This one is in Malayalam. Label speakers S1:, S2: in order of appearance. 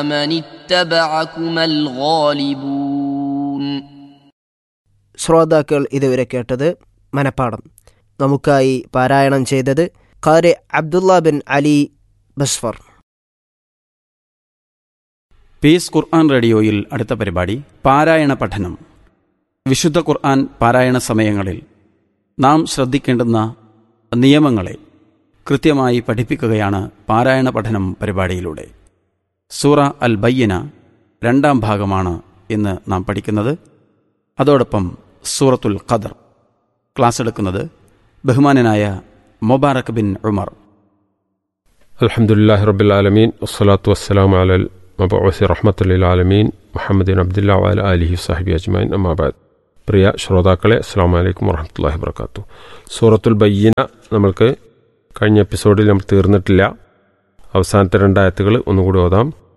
S1: من اتبعكما الغالبون
S2: ശ്രോതാക്കൾ ഇതുവരെ കേട്ടത് മനപ്പാടം നമുക്കായി പാരായണം ചെയ്തത് Qari Abdullah bin Ali Basfar
S3: Peace Quran റേഡിയോയിൽ അടുത്ത പരിപാടി പാരായണ പഠനം വിശുദ്ധ ഖുർആൻ പാരായണ സമയങ്ങളിൽ നാം ശ്രദ്ധിക്കേണ്ടുന്ന നിയമങ്ങളെ കൃത്യമായി പഠിപ്പിക്കുകയാണ് പാരായണ പഠനം പരിപാടിയിലൂടെ സൂറ അൽ ബയ്യന രണ്ടാം ഭാഗമാണ് ഇന്ന് നാം പഠിക്കുന്നത് അതോടൊപ്പം സൂറത്തുൽ ഖദർ ക്ലാസ് എടുക്കുന്നത് ബഹുമാനനായ മുബാറക് ബിൻ ഉമർ
S4: الحمد لله رب العالمين والصلاة والسلام على المبعوث رحمة للعالمين محمد عبد الله وعلى آله وصحبه أجمعين أما بعد പ്രിയ ശ്രോതാക്കളെ അസ്സാം വലൈക്കും വറഹമത്തല്ലാഹി വർക്കാത്തു സൂറത്തുൽ ബയ്യന നമ്മൾക്ക് കഴിഞ്ഞ എപ്പിസോഡിൽ നമ്മൾ തീർന്നിട്ടില്ല അവസാനത്തെ രണ്ടായത്തുകൾ ഒന്നുകൂടി ഓതാം